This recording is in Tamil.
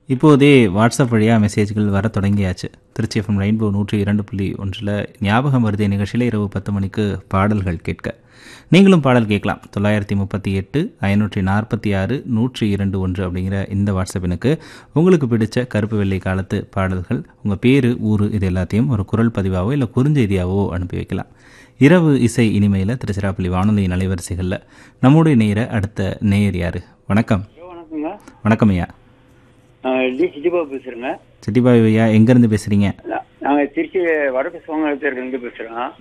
இப்போதே வாட்ஸ்அப் வழியாக மெசேஜ்கள் வர தொடங்கியாச்சு திருச்சி எஃப்எம் ரெயின்போ நூற்றி இரண்டு புள்ளி ஒன்றில் ஞாபகம் வருதே நிகழ்ச்சியில் இரவு பத்து மணிக்கு பாடல்கள் கேட்க நீங்களும் பாடல் கேட்கலாம் தொள்ளாயிரத்தி முப்பத்தி எட்டு ஐநூற்றி நாற்பத்தி ஆறு நூற்றி இரண்டு ஒன்று அப்படிங்கிற இந்த வாட்ஸ்அப் எனக்கு உங்களுக்கு பிடிச்ச கருப்பு வெள்ளை காலத்து பாடல்கள் உங்கள் பேர் ஊர் இது எல்லாத்தையும் ஒரு குரல் பதிவாவோ இல்லை குறுஞ்செய்தியாவோ அனுப்பி வைக்கலாம் இரவு இசை இனிமையில் திருச்சிராப்பள்ளி வானொலி அலைவரிசைகளில் நம்முடைய நேர அடுத்த நேயர் யார் வணக்கம் ஹலோ வணக்கங்க வணக்கம் ஐயா நான் டி சிட்டிபாபு பேசுகிறேங்க செட்டிபாய் ஐயா எங்கேருந்து பேசுகிறீங்க நாங்கள் திருச்சி வடக்கு சோங்கலத்திலிருந்து பேசுகிறோம்